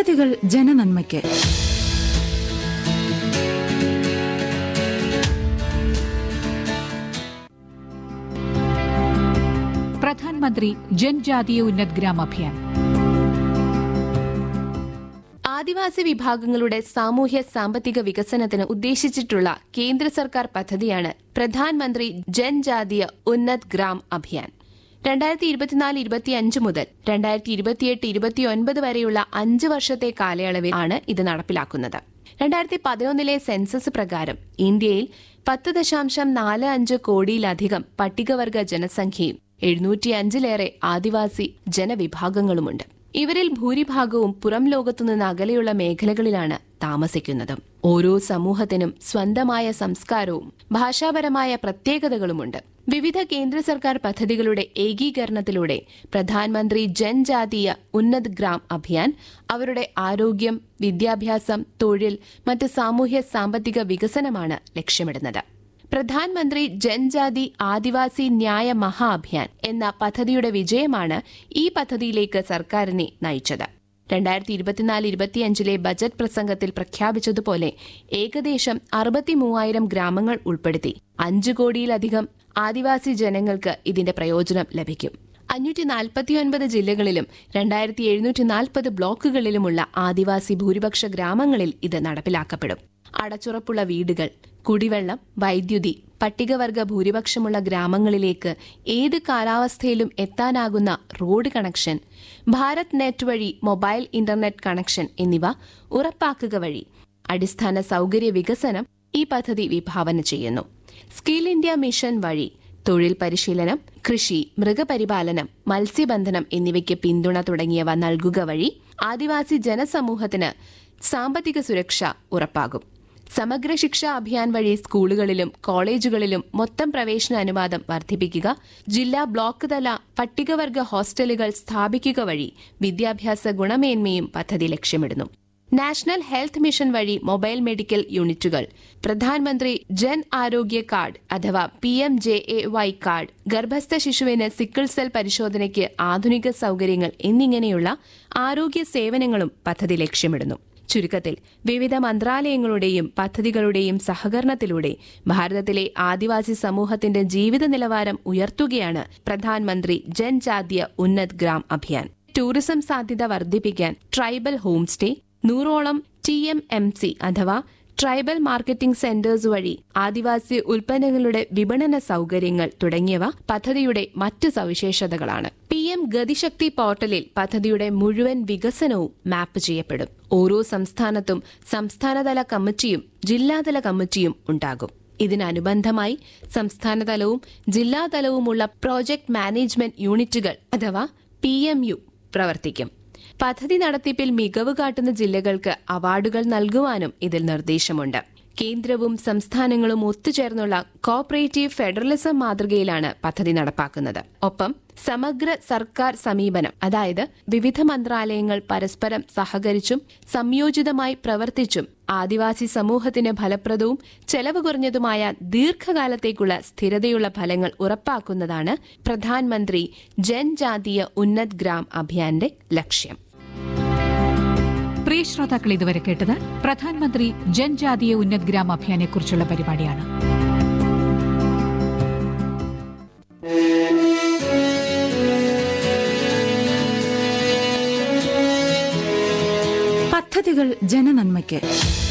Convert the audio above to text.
പദ്ധതികൾ ജനനന്മയ്ക്ക് പ്രധാൻമന്ത്രി ജൻജാതീയ ഉന്നത് ഗ്രാം അഭിയാൻ ആദിവാസി വിഭാഗങ്ങളുടെ സാമൂഹ്യ സാമ്പത്തിക വികസനത്തിന് ഉദ്ദേശിച്ചിട്ടുള്ള കേന്ദ്ര സർക്കാർ പദ്ധതിയാണ് പ്രധാൻമന്ത്രി ജൻജാതീയ ഉന്നത് ഗ്രാം അഭിയാൻ രണ്ടായിരത്തി ഇരുപത്തിനാല് ഇരുപത്തിയഞ്ച് മുതൽ രണ്ടായിരത്തി ഇരുപത്തിയെട്ട് ഇരുപത്തിയൊൻപത് വരെയുള്ള അഞ്ച് വർഷത്തെ കാലയളവിൽ ആണ് ഇത് നടപ്പിലാക്കുന്നത് രണ്ടായിരത്തി പതിനൊന്നിലെ സെൻസസ് പ്രകാരം ഇന്ത്യയിൽ പത്ത് ദശാംശം നാല് അഞ്ച് കോടിയിലധികം പട്ടികവർഗ ജനസംഖ്യയും എഴുന്നൂറ്റിയഞ്ചിലേറെ ആദിവാസി ജനവിഭാഗങ്ങളുമുണ്ട് ഇവരിൽ ഭൂരിഭാഗവും പുറം ലോകത്തുനിന്ന് അകലെയുള്ള മേഖലകളിലാണ് താമസിക്കുന്നത് ഓരോ സമൂഹത്തിനും സ്വന്തമായ സംസ്കാരവും ഭാഷാപരമായ പ്രത്യേകതകളുമുണ്ട് വിവിധ കേന്ദ്ര സർക്കാർ പദ്ധതികളുടെ ഏകീകരണത്തിലൂടെ പ്രധാനമന്ത്രി ജൻജാതീയ ഉന്നത് ഗ്രാം അഭിയാൻ അവരുടെ ആരോഗ്യം വിദ്യാഭ്യാസം തൊഴിൽ മറ്റ് സാമൂഹ്യ സാമ്പത്തിക വികസനമാണ് ലക്ഷ്യമിടുന്നത് പ്രധാനമന്ത്രി ജൻജാതി ആദിവാസി ന്യായ മഹാ അഭിയാൻ എന്ന പദ്ധതിയുടെ വിജയമാണ് ഈ പദ്ധതിയിലേക്ക് സർക്കാരിനെ നയിച്ചത് രണ്ടായിരത്തി ഇരുപത്തിനാല് ഇരുപത്തിയഞ്ചിലെ ബജറ്റ് പ്രസംഗത്തിൽ പ്രഖ്യാപിച്ചതുപോലെ ഏകദേശം അറുപത്തിമൂവായിരം ഗ്രാമങ്ങൾ ഉൾപ്പെടുത്തി അഞ്ചു കോടിയിലധികം ആദിവാസി ജനങ്ങൾക്ക് ഇതിന്റെ പ്രയോജനം ലഭിക്കും അഞ്ഞൂറ്റി നാൽപ്പത്തിയൊൻപത് ജില്ലകളിലും രണ്ടായിരത്തി എഴുന്നൂറ്റി നാൽപ്പത് ബ്ലോക്കുകളിലുമുള്ള ആദിവാസി ഭൂരിപക്ഷ ഗ്രാമങ്ങളിൽ ഇത് നടപ്പിലാക്കപ്പെടും അടച്ചുറപ്പുള്ള വീടുകൾ കുടിവെള്ളം വൈദ്യുതി പട്ടികവർഗ ഭൂരിപക്ഷമുള്ള ഗ്രാമങ്ങളിലേക്ക് ഏത് കാലാവസ്ഥയിലും എത്താനാകുന്ന റോഡ് കണക്ഷൻ ഭാരത് നെറ്റ് വഴി മൊബൈൽ ഇന്റർനെറ്റ് കണക്ഷൻ എന്നിവ ഉറപ്പാക്കുക വഴി അടിസ്ഥാന സൗകര്യ വികസനം ഈ പദ്ധതി വിഭാവന ചെയ്യുന്നു സ്കിൽ ഇന്ത്യ മിഷൻ വഴി തൊഴിൽ പരിശീലനം കൃഷി മൃഗപരിപാലനം മത്സ്യബന്ധനം എന്നിവയ്ക്ക് പിന്തുണ തുടങ്ങിയവ നൽകുക വഴി ആദിവാസി ജനസമൂഹത്തിന് സാമ്പത്തിക സുരക്ഷ ഉറപ്പാകും സമഗ്ര ശിക്ഷാ അഭിയാൻ വഴി സ്കൂളുകളിലും കോളേജുകളിലും മൊത്തം പ്രവേശന അനുവാദം വർദ്ധിപ്പിക്കുക ജില്ലാ ബ്ലോക്ക് തല പട്ടികവർഗ ഹോസ്റ്റലുകൾ സ്ഥാപിക്കുക വഴി വിദ്യാഭ്യാസ ഗുണമേന്മയും പദ്ധതി ലക്ഷ്യമിടുന്നു നാഷണൽ ഹെൽത്ത് മിഷൻ വഴി മൊബൈൽ മെഡിക്കൽ യൂണിറ്റുകൾ പ്രധാനമന്ത്രി ജൻ ആരോഗ്യ കാർഡ് അഥവാ P M J A Y card ഗർഭസ്ഥ ശിശുവിന് സിക്കിൾ സെൽ പരിശോധനയ്ക്ക് ആധുനിക സൗകര്യങ്ങൾ എന്നിങ്ങനെയുള്ള ആരോഗ്യ സേവനങ്ങളും പദ്ധതി ലക്ഷ്യമിടുന്നു ചുരുക്കത്തിൽ വിവിധ മന്ത്രാലയങ്ങളുടെയും പദ്ധതികളുടെയും സഹകരണത്തിലൂടെ ഭാരതത്തിലെ ആദിവാസി സമൂഹത്തിന്റെ ജീവിത നിലവാരം ഉയർത്തുകയാണ് പ്രധാനമന്ത്രി ജൻജാതീയ ഉന്നത് ഗ്രാം അഭിയാൻ ടൂറിസം സാധ്യത വർദ്ധിപ്പിക്കാൻ ട്രൈബൽ ഹോം സ്റ്റേ നൂറോളം ടി എം എം സി അഥവാ ട്രൈബൽ മാർക്കറ്റിംഗ് സെന്റേഴ്സ് വഴി ആദിവാസി ഉൽപ്പന്നങ്ങളുടെ വിപണന സൗകര്യങ്ങൾ തുടങ്ങിയവ പദ്ധതിയുടെ മറ്റ് സവിശേഷതകളാണ് പി എം ഗതിശക്തി പോർട്ടലിൽ പദ്ധതിയുടെ മുഴുവൻ വികസനവും മാപ്പ് ചെയ്യപ്പെടും ഓരോ സംസ്ഥാനത്തും സംസ്ഥാനതല കമ്മിറ്റിയും ജില്ലാതല കമ്മിറ്റിയും ഉണ്ടാകും ഇതിനനുബന്ധമായി സംസ്ഥാനതലവും ജില്ലാതലവുമുള്ള പ്രോജക്ട് മാനേജ്മെന്റ് യൂണിറ്റുകൾ അഥവാ പി പ്രവർത്തിക്കും പദ്ധതി നടത്തിപ്പിൽ മികവ് കാട്ടുന്ന ജില്ലകൾക്ക് അവാർഡുകൾ നൽകുവാനും ഇതിൽ നിർദ്ദേശമുണ്ട് കേന്ദ്രവും സംസ്ഥാനങ്ങളും ഒത്തുചേർന്നുള്ള കോപ്പറേറ്റീവ് ഫെഡറലിസം മാതൃകയിലാണ് പദ്ധതി നടപ്പാക്കുന്നത് ഒപ്പം സമഗ്ര സർക്കാർ സമീപനം അതായത് വിവിധ മന്ത്രാലയങ്ങൾ പരസ്പരം സഹകരിച്ചും സംയോജിതമായി പ്രവർത്തിച്ചും ആദിവാസി സമൂഹത്തിന് ഫലപ്രദവും ചെലവ് കുറഞ്ഞതുമായ ദീർഘകാലത്തേക്കുള്ള സ്ഥിരതയുള്ള ഫലങ്ങൾ ഉറപ്പാക്കുന്നതാണ് പ്രധാനമന്ത്രി ജൻജാതീയ ഉന്നത് ഗ്രാം അഭിയാന്റെ ലക്ഷ്യം പ്രിയ ശ്രോതാക്കൾ ഇതുവരെ കേട്ടത് പ്രധാനമന്ത്രി ജൻജാതീയ ഉന്നത് ഗ്രാം അഭിയാനെക്കുറിച്ചുള്ള പരിപാടിയാണ് പദ്ധതികൾ ജനനന്മയ്ക്ക്